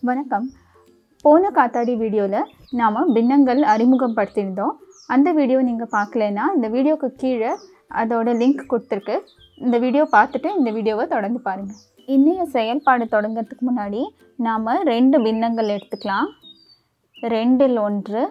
வணக்கம் போன காத்தாடி வீடியோவில் நாம் பின்னங்கள் அறிமுகப்படுத்தியிருந்தோம் அந்த வீடியோ நீங்கள் பார்க்கலன்னா இந்த வீடியோக்கு கீழே அதோட லிங்க் கொடுத்துருக்கு இந்த வீடியோ பார்த்துட்டு இந்த வீடியோவை தொடர்ந்து பாருங்கள் இன்னைய செயல்பாடு தொடங்கிறதுக்கு முன்னாடி நாம் ரெண்டு பின்னங்கள் எடுத்துக்கலாம் ரெண்டில் ஒன்று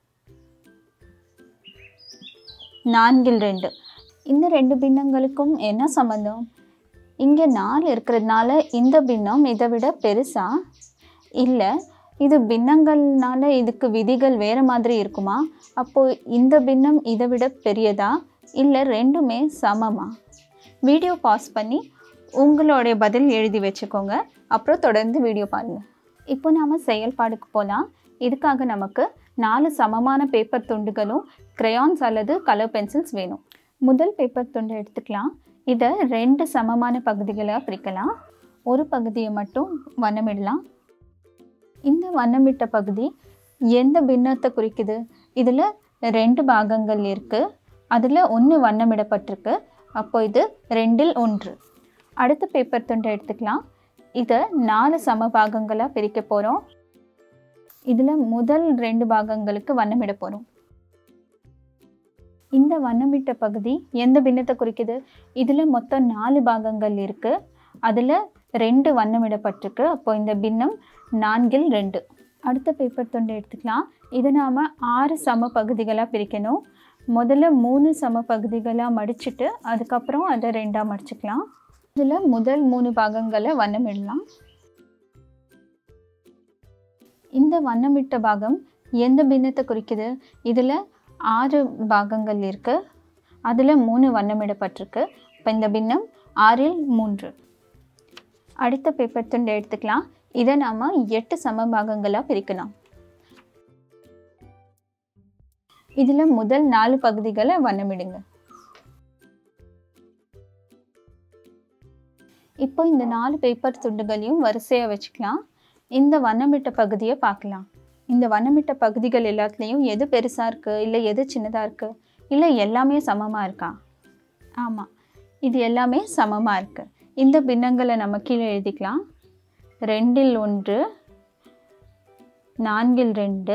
நான்கில் ரெண்டு இந்த ரெண்டு பின்னங்களுக்கும் என்ன சம்மந்தம் இங்கே நாலு இருக்கிறதுனால இந்த பின்னம் இதை விட பெருசா இல்லை இது பின்னங்கள்னால இதுக்கு விதிகள் வேறு மாதிரி இருக்குமா அப்போது இந்த பின்னம் இதை விட பெரியதா இல்லை ரெண்டுமே சமமா வீடியோ பாஸ் பண்ணி உங்களுடைய பதில் எழுதி வச்சுக்கோங்க அப்புறம் தொடர்ந்து வீடியோ பாருங்கள் இப்போ நாம் செயல்பாடுக்கு போகலாம் இதுக்காக நமக்கு நாலு சமமான பேப்பர் துண்டுகளும் crayons அல்லது கலர் பென்சில்ஸ் வேணும் முதல் பேப்பர் துண்டை எடுத்துக்கலாம் இதை ரெண்டு சமமான பகுதிகளாக பிரிக்கலாம் ஒரு பகுதியை மட்டும் வண்ணமிடலாம் இந்த வண்ணமிட்ட பகுதி எந்த பின்னத்தை குறிக்குது இதில் ரெண்டு பாகங்கள் இருக்குது அதில் ஒன்று வண்ணமிடப்பட்டிருக்கு அப்போ இது ரெண்டில் ஒன்று அடுத்த பேப்பர் துண்டை எடுத்துக்கலாம் இதை நாலு சம பாகங்களாக பிரிக்க போகிறோம் இதில் முதல் ரெண்டு பாகங்களுக்கு வண்ணமிட போகிறோம் இந்த வண்ணமிட்ட பகுதி எந்த பின்னத்தை குறிக்குது இதில் மொத்தம் நாலு பாகங்கள் இருக்குது அதில் ரெண்டு வண்ணமிடப்பட்டிருக்கு அப்போ இந்த பின்னம் நான்கில் ரெண்டு அடுத்த பேப்பர் துண்டை எடுத்துக்கலாம் இதை நாம் ஆறு சம பகுதிகளாக பிரிக்கணும் முதல்ல மூணு சம பகுதிகளாக மடிச்சிட்டு அதுக்கப்புறம் அதை ரெண்டாக மடிச்சுக்கலாம் இதில் முதல் மூணு பாகங்களை வண்ணமிடலாம் இந்த வண்ணமிட்ட பாகம் எந்த பின்னத்தை குறிக்குது இதில் ஆறு பாகங்கள் இருக்குது அதில் மூணு வண்ணமிடப்பட்டிருக்கு இப்போ இந்த பின்னம் ஆறில் மூன்று அடுத்த பேப்பர் துண்டை எடுத்துக்கலாம் இதை நாம் எட்டு சம பாகங்களாக பிரிக்கலாம் இதில் முதல் நாலு பகுதிகளை வண்ணமிடுங்க இப்போ இந்த நாலு பேப்பர் துண்டுகளையும் வரிசையாக வச்சுக்கலாம் இந்த வண்ணமிட்ட பகுதியை பார்க்கலாம் இந்த வண்ணமிட்ட பகுதிகள் எல்லாத்துலேயும் எது பெருசாக இருக்குது இல்லை எது சின்னதாக இருக்குது இல்லை எல்லாமே சமமாக இருக்கா ஆமாம் இது எல்லாமே சமமாக இருக்குது இந்த பின்னங்களை நம்ம கீழே எழுதிக்கலாம் ரெண்டில் ஒன்று நான்கில் ரெண்டு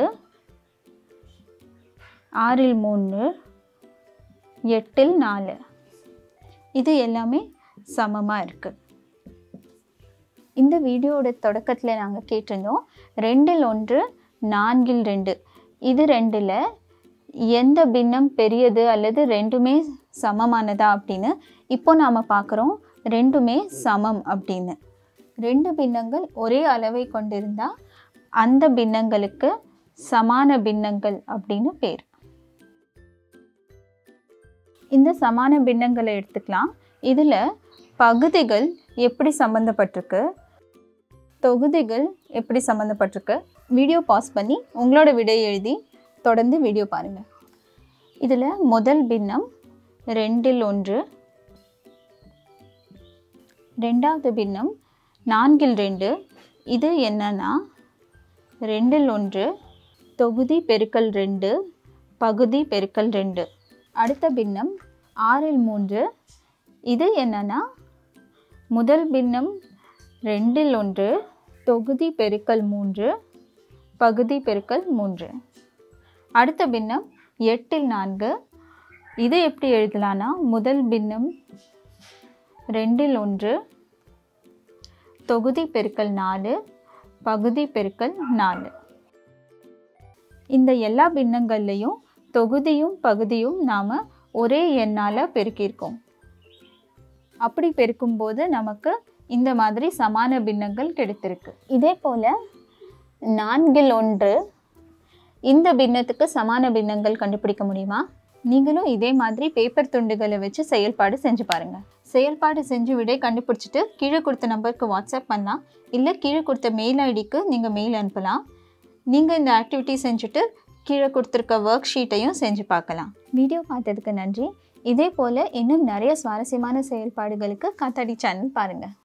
ஆறில் மூணு எட்டில் நாலு இது எல்லாமே சமமாக இருக்குது இந்த வீடியோவோட தொடக்கத்தில் நாங்கள் கேட்டிருந்தோம் ரெண்டில் ஒன்று நான்கில் ரெண்டு இது ரெண்டில் எந்த பின்னம் பெரியது அல்லது ரெண்டுமே சமமானதா அப்படின்னு இப்போ நாம் பார்க்குறோம் ரெண்டுமே சமம் அப்படின்னு ரெண்டு பின்னங்கள் ஒரே அளவை கொண்டிருந்தால் அந்த பின்னங்களுக்கு சமான பின்னங்கள் அப்படின்னு பேர் இந்த சமான பின்னங்களை எடுத்துக்கலாம் இதில் பகுதிகள் எப்படி சம்மந்தப்பட்டிருக்கு தொகுதிகள் எப்படி சம்மந்தப்பட்டிருக்கு வீடியோ பாஸ் பண்ணி உங்களோட விடை எழுதி தொடர்ந்து வீடியோ பாருங்கள் இதில் முதல் பின்னம் ரெண்டில் ஒன்று ரெண்டாவது பின்னம் நான்கில் ரெண்டு இது என்னன்னா ரெண்டில் ஒன்று தொகுதி பெருக்கல் ரெண்டு பகுதி பெருக்கல் ரெண்டு அடுத்த பின்னம் ஆறில் மூன்று இது என்னன்னா முதல் பின்னம் ரெண்டில் ஒன்று தொகுதி பெருக்கல் மூன்று பகுதி பெருக்கல் மூன்று அடுத்த பின்னம் எட்டில் நான்கு இது எப்படி எழுதலான்னா முதல் பின்னம் ரெண்டில் ஒன்று தொகுதி பெருக்கல் நாலு பகுதி பெருக்கல் நாலு இந்த எல்லா பின்னங்கள்லையும் தொகுதியும் பகுதியும் நாம் ஒரே எண்ணால் பெருக்கியிருக்கோம் அப்படி பெருக்கும்போது நமக்கு இந்த மாதிரி சமான பின்னங்கள் கிடைத்திருக்கு இதே போல் நான்கில் ஒன்று இந்த பின்னத்துக்கு சமான பின்னங்கள் கண்டுபிடிக்க முடியுமா நீங்களும் இதே மாதிரி பேப்பர் துண்டுகளை வச்சு செயல்பாடு செஞ்சு பாருங்கள் செயல்பாடு செஞ்சு விடை கண்டுபிடிச்சிட்டு கீழே கொடுத்த நம்பருக்கு வாட்ஸ்அப் பண்ணலாம் இல்லை கீழே கொடுத்த மெயில் ஐடிக்கு நீங்கள் மெயில் அனுப்பலாம் நீங்கள் இந்த ஆக்டிவிட்டி செஞ்சுட்டு கீழே கொடுத்துருக்க ஒர்க் ஷீட்டையும் செஞ்சு பார்க்கலாம் வீடியோ பார்த்ததுக்கு நன்றி இதே போல் இன்னும் நிறைய சுவாரஸ்யமான செயல்பாடுகளுக்கு காத்தாடி சேனல் பாருங்கள்